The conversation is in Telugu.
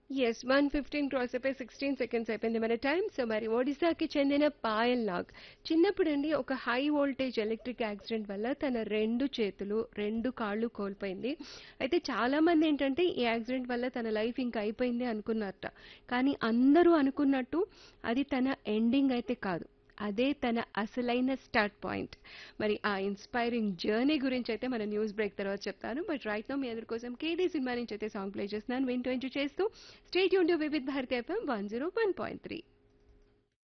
ఎస్ వన్ ఫిఫ్టీన్ క్రాస్ అయిపోయి సిక్స్టీన్ సెకండ్స్ అయిపోయింది మన టైం సో మరి ఒడిశాకి చెందిన పాయల్ నాగ్ చిన్నప్పుడు అండి ఒక హై వోల్టేజ్ ఎలక్ట్రిక్ యాక్సిడెంట్ వల్ల తన రెండు చేతులు రెండు కాళ్ళు కోల్పోయింది అయితే చాలా మంది ఏంటంటే ఈ యాక్సిడెంట్ వల్ల తన లైఫ్ ఇంకా అయిపోయింది అనుకున్నారట కానీ అందరూ అనుకున్నట్టు అది తన ఎండింగ్ అయితే కాదు అదే తన అసలైన స్టార్ట్ పాయింట్ మరి ఆ ఇన్స్పైరింగ్ జర్నీ గురించి అయితే మన న్యూస్ బ్రేక్ తర్వాత చెప్తాను బట్ రైట్ నో మీ అందరి కోసం కేడీ సినిమా నుంచి అయితే సాంగ్ ప్లే చేస్తున్నాను వింటూ ఎంజాయ్ చేస్తూ స్టేట్ యూన్ Vividh Bharati FM one zero one point three